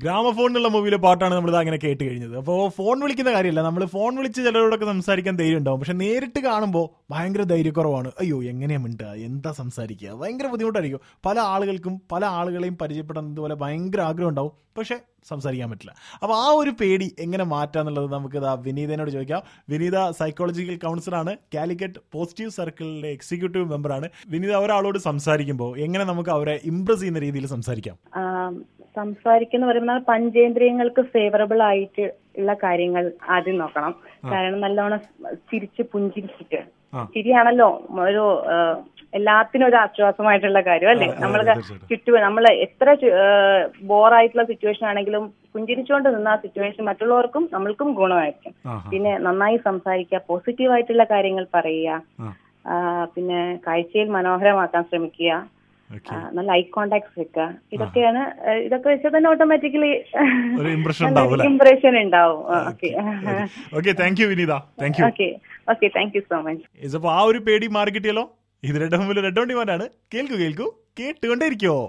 Gramophone എന്നുള്ള മൂവിയിലെ പാട്ടാണ് നമ്മൾ അങ്ങനെ കേട്ട് കഴിഞ്ഞത് അപ്പോൾ ഫോൺ വിളിക്കുന്ന കാര്യമല്ല നമ്മൾ ഫോൺ വിളിച്ച് ചിലരോടൊക്കെ സംസാരിക്കാൻ ധൈര്യം ഉണ്ടാവും പക്ഷെ നേരിട്ട് കാണുമ്പോൾ ഭയങ്കര ധൈര്യക്കുറവാണ് അയ്യോ എങ്ങനെയാ മിണ്ടുക എന്താ സംസാരിക്കുക ഭയങ്കര ബുദ്ധിമുട്ടായിരിക്കും പല ആളുകൾക്കും പല ആളുകളെയും പരിചയപ്പെടാൻ ഇതുപോലെ ഭയങ്കര ആഗ്രഹം ഉണ്ടാവും പക്ഷെ സംസാരിക്കാൻ പറ്റില്ല അപ്പോൾ ആ ഒരു പേടി എങ്ങനെ മാറ്റാന്നുള്ളത് നമുക്ക് ഇതാ വിനീതനോട് ചോദിക്കാം വിനീത സൈക്കോളജിക്കൽ കൗൺസിലറാണ് കാലിക്കറ്റ് പോസിറ്റീവ് സർക്കിളിലെ എക്സിക്യൂട്ടീവ് മെമ്പറാണ് വിനീത ഒരാളോട് സംസാരിക്കുമ്പോൾ എങ്ങനെ നമുക്ക് അവരെ ഇംപ്രസ് ചെയ്യുന്ന രീതിയിൽ സംസാരിക്കാം ആം, സംസാരിക്കുന്ന പറയുമ്പോൾ പഞ്ചേന്ദ്രിയങ്ങൾക്ക് ഫേവറബിൾ ആയിട്ട് ഉള്ള കാര്യങ്ങൾ ആദ്യം നോക്കണം കാരണം നല്ലോണം ചിരിച്ച് പുഞ്ചിരിച്ചിട്ട് ആ. ചിരിയാണല്ലോ ഒരു ആ, എല്ലാത്തിനും ഒരു ആശ്വാസമായിട്ടുള്ള കാര്യം അല്ലേ അതെ, നമ്മൾ തീർച്ചയായിട്ടും. ചുറ്റും നമ്മൾ എത്ര ബോറായിട്ടുള്ള സിറ്റുവേഷൻ ആണെങ്കിലും പുഞ്ചിരിച്ചുകൊണ്ട് നിന്ന ആ സിറ്റുവേഷൻ മറ്റുള്ളവർക്കും നമ്മൾക്കും ഗുണമായിരിക്കും ആഹാ. പിന്നെ നന്നായി സംസാരിക്കുക പോസിറ്റീവ് ആയിട്ടുള്ള കാര്യങ്ങൾ പറയുക ആ. ആ, പിന്നെ കാഴ്ചയിൽ മനോഹരമാക്കാൻ ശ്രമിക്കുക ഓക്കെ ആ, നല്ല ഐ കോണ്ടാക്ട് വെക്കുക ഇതൊക്കെയാണ് ആ, ഇതൊക്കെ വെച്ചാൽ തന്നെ ഓട്ടോമാറ്റിക്കലി ഒരു impression ഉണ്ടാവും അല്ലേ? ഇംപ്രഷൻ ഉണ്ടാവും okay okay thank you Vineetha thank you okay okay thank you so much അപ്പൊ ആ ഒരു പേടി മാറി കിട്ടിയല്ലോ ഇത് റെഡ് മുമ്പിൽ റെഡ് ഓൺ ഡിമാൻഡാണ് കേൾക്കൂ കേൾക്കൂ കേട്ടുകൊണ്ടേയിരിക്കോ